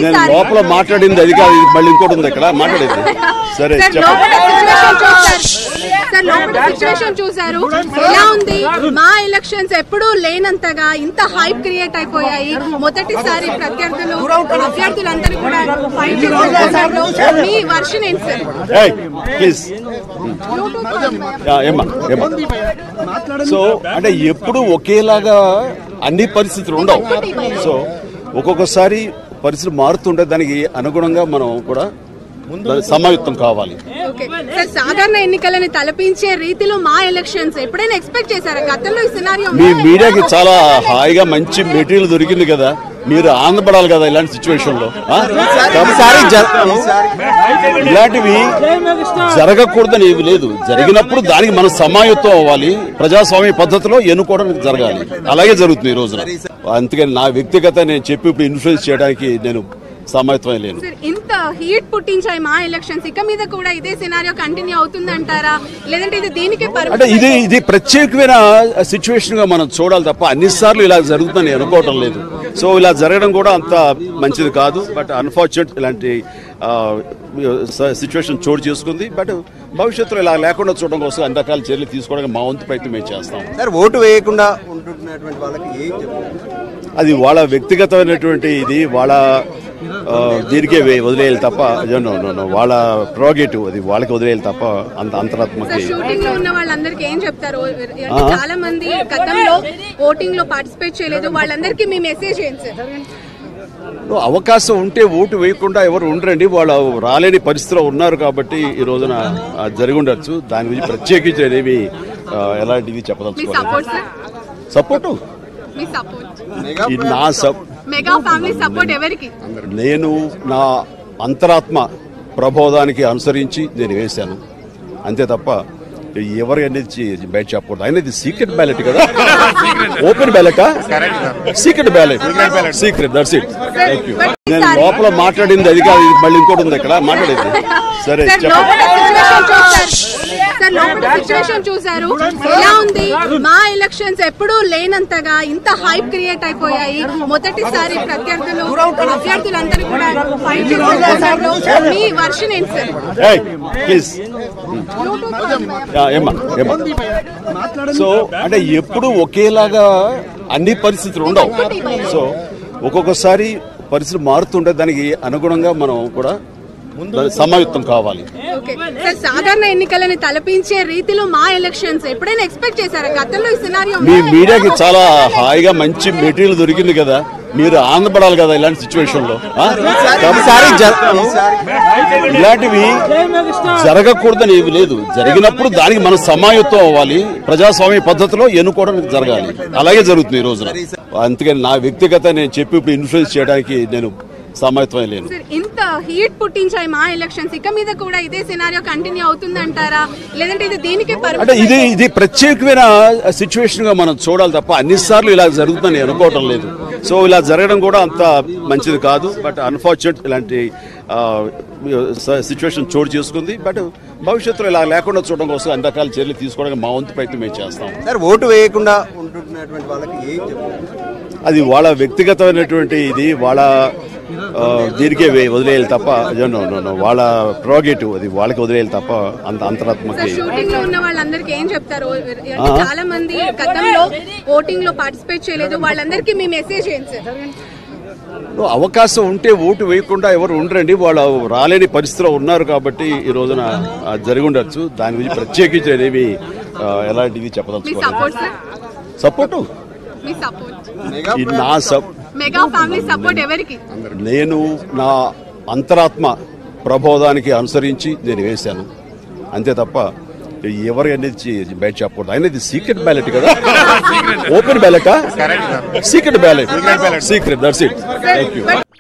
నేను లోపల మాట్లాడింది అది కాదు ఇది మళ్ళీ ఇంకోటి ఉంది ఇక్కడ మాట్లాడేది సరే సార్ చెప్పండి లోపల సిచ్యువేషన్ చూసారు సార్ లోపల సిచ్యువేషన్ చూసారు ఎలా ఉంది మా ఎలక్షన్స్ ఎప్పుడూ లేనంతగా ఇంత హైప్ క్రియేట్ అయిపోయాయి మొదటిసారి ప్రత్యర్థులు అభ్యర్థులందరూ కూడా ఫైట్ చేస్తున్నారు మీ వర్షన్ ఏంటి సార్ ఏయ్ ప్లీజ్ యా, ఏమ్మా ఏమ్మా సో అంటే ఎప్పుడు ఒకేలాగా అన్ని పరిస్థితులు ఉండవు సో ఒక్కొక్కసారి పరిస్థితులు మారుతుంటే దానికి అనుగుణంగా మనం కూడా దానికి సమాయుక్తం కావాలి ఓకే సార్ సాధారణ ఎన్నికలని తలపించే రీతిలో మా ఎలక్షన్స్ ఎప్పుడైనా ఎక్స్పెక్ట్ చేశారా గతంలో ఈ సినారియో మీ మీడియాకి చాలా హాయిగా మంచి మెటీరియల్ దొరికింది కదా మీరు ఆనందపడాలి కదా ఇలాంటి సిచ్యువేషన్ లో ఆ? ఒకసారి జ- ఇలాంటివి జరగకూడదని ఏమి లేదు జరిగినప్పుడు దానికి మనం సమాయుత్తం అవ్వాలి ప్రజాస్వామ్య పద్ధతిలో ఎన్నుకోవడం జరగాలి అలాగే జరుగుతుంది ఈ రోజున అందుకని నా వ్యక్తిగత నేను చెప్పి ఇప్పుడు ఇన్ఫ్లుయెన్స్ చేయడానికి నేను సమాయత్వం లేను సార్ ఇంత హీట్ పుట్టించాయి మా ఎలక్షన్స్ ఇక మీద కూడా ఇదే సినారియో కంటిన్యూ అవుతుందంటారా లేదంటే ఇది దీనికే అంటే పరిమితం ఇది ఇది ప్రత్యేకమైన సిచ్యువేషన్ గా మనం చూడాలి తప్ప అన్నిసార్లు ఇలా జరుగుతుందని నేను అనుకోవటం లేదు సో ఇలా జరగడం కూడా అంత మంచిది కాదు బట్ అన్ఫార్చునేట్ ఇలాంటి సిచ్యువేషన్ చోటు చేసుకుంది బట్ భవిష్యత్తులో ఇలా లేకుండా చూడడం కోసం అన్ని రకాల చర్యలు తీసుకోవడానికి మా వంతు ప్రయత్నం మేము చేస్తాం సార్ ఓటు వేయకుండా ఉంటున్నటువంటి వాళ్ళకి ఏం చెప్తారు అది వాళ్ళ వ్యక్తిగతమైనటువంటి ఇది వాళ్ళ ఆ, దీనికే వే- వదిలేయాలి తప్ప no, no, no, no. వాళ్ళ ప్రోగేటివ్ అది వాళ్ళకి వదిలేయాలి తప్ప అంత అంతరాత్మకి సార్ షూటింగ్ లో ఉన్న వాళ్ళందరికీ ఏం చెప్తారు అంటే చాలా మంది గతంలో ఓటింగ్ లో పార్టిసిపేట్ చేయలేదు వాళ్ళందరికీ మీ మెసేజ్ ఏంటి సార్ అవకాశం ఉంటే ఓటు వేయకుండా ఎవరు ఉండరండి వాళ్ళు రాలేని పరిస్థితిలో ఉన్నారు కాబట్టి ఈ రోజున ఆ, జరిగి ఉండొచ్చు దాని గురించి ప్రత్యేకించి నేనేమి ఆ, ఎలాంటిది మీ చెప్పదలుచుకోవాలి సపోర్ట్ సార్ సపోర్టు మీ సపోర్ట్ ఈ నా సప్ మెగా ఫ్యామిలీ సపోర్ట్ ఎవరికి నేను నా అంతరాత్మ ప్రబోధానికి అనుసరించి నేను వేశాను అంతే తప్ప ఎవరు అనేది బయట చెప్పకూడదు అనేది సీక్రెట్ బ్యాలెట్ కదా open ballot secret ballot secret that's it thank you నేను లోపల మాట్లాడింది అది కాదు ఇది మళ్ళీ ఇంకోటి ఉంది ఇక్కడ మాట్లాడేది సరే సార్ చెప్పండి లోపల సిచ్యువేషన్ చూసారు సార్ లోపల సిచ్యువేషన్ చూసారు ఎలా ఉంది మా ఎలక్షన్స్ ఎప్పుడూ లేనంతగా ఇంత హైప్ క్రియేట్ అయిపోయాయి మొదటిసారి ప్రత్యర్థులు అభ్యర్థులందరూ కూడా ఫైట్ చేస్తున్నారు మీ వర్షన్ ఏంటి సార్ ఏయ్ ప్లీజ్ యా, ఏమ్మా ఏమ్మా సో అంటే ఎప్పుడు ఒకేలాగా అన్ని పరిస్థితులు ఉండవు సో ఒక్కొక్కసారి పరిస్థితులు మారుతుంటే దానికి అనుగుణంగా మనం కూడా దానికి సమాయుక్తం కావాలి ఓకే సార్ సాధారణ ఎన్నికలని తలపించే రీతిలో మా ఎలక్షన్స్ ఎప్పుడైనా ఎక్స్పెక్ట్ చేశారా గతంలో ఈ సినారియో మీ మీడియాకి చాలా హాయిగా మంచి మెటీరియల్ దొరికింది కదా మీరు ఆనందపడాలి కదా ఇలాంటి సిచ్యువేషన్ లో ఆ? ఒకసారి జ- ఇలాంటివి జరగకూడదని ఏమి లేదు జరిగినప్పుడు దానికి మనం సమాయుత్తం అవ్వాలి ప్రజాస్వామ్య పద్ధతిలో ఎన్నుకోవడం జరగాలి అలాగే జరుగుతుంది ఈ రోజున అందుకని నా వ్యక్తిగత నేను చెప్పి ఇప్పుడు ఇన్ఫ్లుయెన్స్ చేయడానికి నేను సమాయత్వం లేను సార్ ఇంత హీట్ పుట్టించాయి మా ఎలక్షన్స్ ఇక మీద కూడా ఇదే సినారియో కంటిన్యూ అవుతుందంటారా లేదంటే ఇది దీనికే అంటే పరిమితం ఇది ఇది ప్రత్యేకమైన సిచ్యువేషన్ గా మనం చూడాలి తప్ప అన్నిసార్లు ఇలా జరుగుతుందని నేను అనుకోవటం లేదు సో ఇలా జరగడం కూడా అంత మంచిది కాదు బట్ అన్ఫార్చునేట్ ఇలాంటి సిచ్యువేషన్ చోటు చేసుకుంది బట్ భవిష్యత్తులో ఇలా లేకుండా చూడడం కోసం అన్ని రకాల చర్యలు తీసుకోవడానికి మా వంతు ప్రయత్నం మేము చేస్తాం సార్ ఓటు వేయకుండా ఉంటున్నటువంటి వాళ్ళకి ఏం చెప్తారు అది వాళ్ళ వ్యక్తిగతమైనటువంటి ఇది వాళ్ళ ఆ, దీనికే వే- వదిలేయాలి తప్ప no, no, no. వాళ్ళ ప్రోగేటివ్ అది వాళ్ళకి వదిలేయాలి తప్ప అంత అంతరాత్మకి సార్ షూటింగ్ లో ఉన్న వాళ్ళందరికీ ఏం చెప్తారు అంటే చాలా మంది గతంలో ఓటింగ్ లో పార్టిసిపేట్ చేయలేదు వాళ్ళందరికీ మీ మెసేజ్ ఏంటి సార్ అవకాశం ఉంటే ఓటు వేయకుండా ఎవరు ఉండరండి వాళ్ళు రాలేని పరిస్థితిలో ఉన్నారు కాబట్టి ఈ రోజున ఆ, జరిగి ఉండొచ్చు దాని గురించి ప్రత్యేకించి నేనేమి ఆ, ఎలాంటిది మీ చెప్పదలుచుకోవాలి సపోర్ట్ సార్ సపోర్టు మీ సపోర్ట్ ఈ నా సప్ మెగా ఫ్యామిలీ సపోర్ట్ ఎవరికి నేను నా అంతరాత్మ ప్రబోధానికి అనుసరించి నేను వేశాను అంతే తప్ప ఎవరు అనేది బయట చెప్పకూడదు అనేది సీక్రెట్ బ్యాలెట్ కదా open ballot secret ballot secret that's it thank you